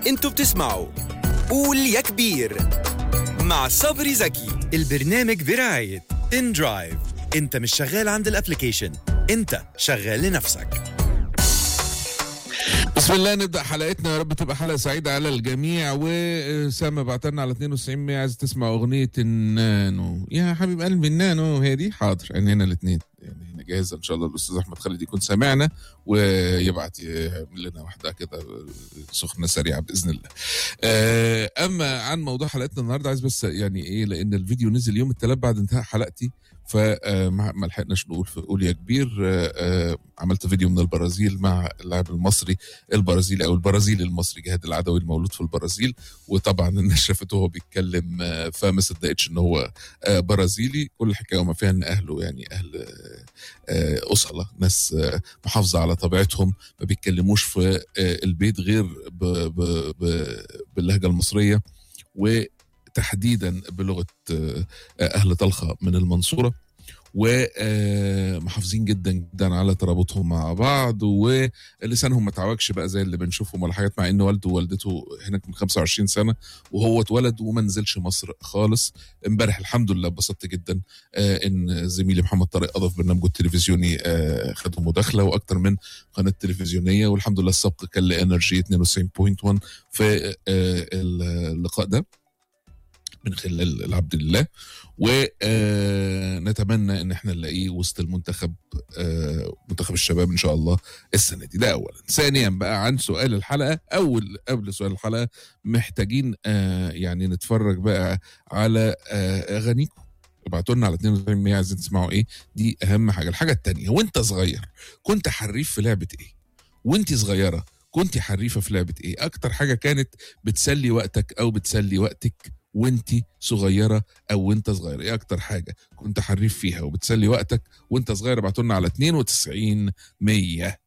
انتوا بتسمعوا قول يا كبير مع صبري زكي البرنامج برعاية ان درايف انت مش شغال عند الابليكيشن انت شغال لنفسك بسم الله نبدا حلقتنا يا رب تبقى حلقه سعيده على الجميع وسامة بعتلنا على 92 100 عايز تسمع اغنيه النانو يا حبيب قلبي النانو هي دي حاضر يعني هنا الاثنين يعني هنا جاهزه ان شاء الله الاستاذ احمد خالد يكون سامعنا ويبعت يعمل لنا واحده كده سخنه سريعه باذن الله. آه، اما عن موضوع حلقتنا النهارده عايز بس يعني ايه لان الفيديو نزل يوم الثلاث بعد انتهاء حلقتي فما لحقناش نقول في قول يا كبير آه، آه، عملت فيديو من البرازيل مع اللاعب المصري البرازيلي او البرازيلي المصري جهاد العدوي المولود في البرازيل وطبعا الناس شافته وهو بيتكلم آه، فما صدقتش ان هو آه، برازيلي كل الحكايه وما فيها ان اهله يعني اهل آه، آه، اصله ناس آه، محافظه على طبيعتهم ما بيتكلموش في آه، البيت غير ب- ب- ب- باللهجه المصريه وتحديدا بلغه آه، اهل طلخه من المنصوره ومحافظين جدا جدا على ترابطهم مع بعض ولسانهم ما تعوجش بقى زي اللي بنشوفهم ولا حاجات مع ان والده ووالدته هناك من 25 سنه وهو اتولد وما نزلش مصر خالص امبارح الحمد لله اتبسطت جدا آه، ان زميلي محمد طارق قضى في برنامجه التلفزيوني آه، خدوا مداخله واكتر من قناه تلفزيونيه والحمد لله السبق كان لانرجي 92.1 في آه، اللقاء ده من خلال العبد لله ونتمنى ان احنا نلاقيه وسط المنتخب آه، منتخب الشباب ان شاء الله السنه دي ده اولا ثانيا بقى عن سؤال الحلقه اول قبل سؤال الحلقه محتاجين آه، يعني نتفرج بقى على آه، اغانيكم ابعتوا لنا على 92 عايزين تسمعوا ايه دي اهم حاجه الحاجه التانية وانت صغير كنت حريف في لعبه ايه وانت صغيره كنت حريفه في لعبه ايه اكتر حاجه كانت بتسلي وقتك او بتسلي وقتك وانت صغيره او وانت صغير ايه اكتر حاجه كنت حريف فيها وبتسلي وقتك وانت صغير ابعتوا لنا على 92 100